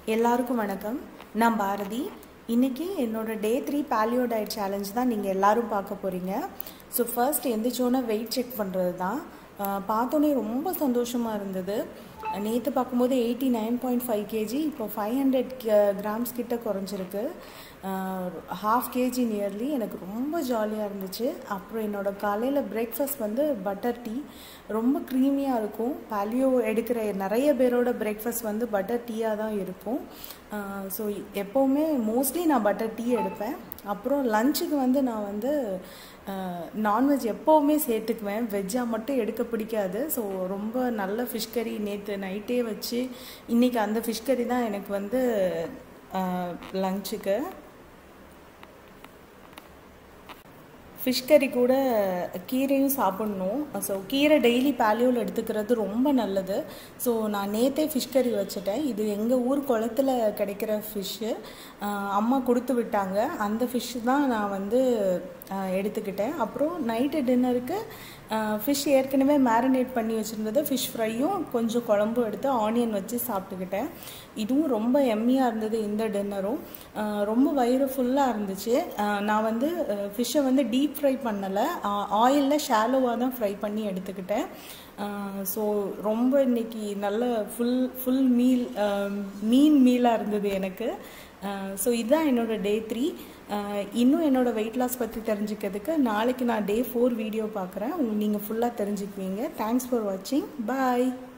எல்லாருக்கும் வணக்கம் நான் பாரதி இன்றைக்கி என்னோட day three paleo diet challenge தான் நீங்கள் எல்லாரும் பார்க்க போகிறீங்க ஸோ ஃபர்ஸ்ட் எந்திரிச்சோன்னே வெயிட் செக் பண்ணுறது தான் அஹ் பார்த்தோன்னே ரொம்ப சந்தோஷமாக இருந்தது நேற்று பார்க்கும்போது eighty nine point five KG இப்போ ஃபைவ் ஹண்ட்ரட் கிராம்ஸ் கிட்ட குறைஞ்சிருக்கு ஹாஃப் கேஜி நியர்லி எனக்கு ரொம்ப ஜாலியாக இருந்துச்சு அப்புறம் என்னோட காலையில் பிரேக்ஃபாஸ்ட் வந்து பட்டர் டீ ரொம்ப க்ரீமியாக இருக்கும் பாலியோ எடுக்கிற நிறைய பேரோட பிரேக்ஃபாஸ்ட் வந்து பட்டர் டீயாக தான் இருக்கும் ஸோ எப்போவுமே மோஸ்ட்லி நான் பட்டர் டீ எடுப்பேன் அப்புறம் லஞ்சுக்கு வந்து நான் வந்து நான்வெஜ் எப்போவுமே சேர்த்துக்குவேன் வெஜ்ஜாக மட்டும் எடுக்க பிடிக்காது ஸோ ரொம்ப நல்ல ஃபிஷ் கறி நேற்று நைட்டே வச்சு இன்றைக்கி அந்த ஃபிஷ் கறி தான் எனக்கு வந்து லஞ்சுக்கு ஃபிஷ் கறி கூட கீரையும் சாப்பிட்ணும் ஸோ கீரை டெய்லி பேலியோவில் எடுத்துக்கிறது ரொம்ப நல்லது ஸோ நான் நேற்றே ஃபிஷ் கறி வச்சுட்டேன் இது எங்கள் ஊர் குளத்துல கிடைக்கிற ஃபிஷ்ஷு அம்மா கொடுத்து விட்டாங்க அந்த ஃபிஷ்ஷு தான் நான் வந்து எடுத்துக்கிட்டேன் அப்புறம் நைட்டு டின்னருக்கு ஃபிஷ் ஏற்கனவே மேரினேட் பண்ணி வச்சுருந்தது ஃபிஷ் ஃப்ரையும் கொஞ்சம் குழம்பும் எடுத்து ஆனியன் வச்சு சாப்பிட்டுக்கிட்டேன் இதுவும் ரொம்ப எம்மியாக இருந்தது இந்த டின்னரும் ரொம்ப வயிறு ஃபுல்லாக இருந்துச்சு நான் வந்து ஃபிஷ்ஷை வந்து டீப் ஃப்ரை பண்ணலை ஆயிலில் ஷாலோவாக தான் ஃப்ரை பண்ணி எடுத்துக்கிட்டேன் ஸோ ரொம்ப இன்னைக்கு நல்ல ஃபுல் ஃபுல் மீல் மீன் மீலாக இருந்தது எனக்கு ஸோ இதுதான் என்னோடய டே த்ரீ இன்னும் என்னோடய வெயிட் லாஸ் பற்றி தெரிஞ்சுக்கிறதுக்கு நாளைக்கு நான் டே ஃபோர் வீடியோ பார்க்குறேன் நீங்கள் ஃபுல்லாக தெரிஞ்சுக்குவீங்க தேங்க்ஸ் ஃபார் வாட்சிங் பாய்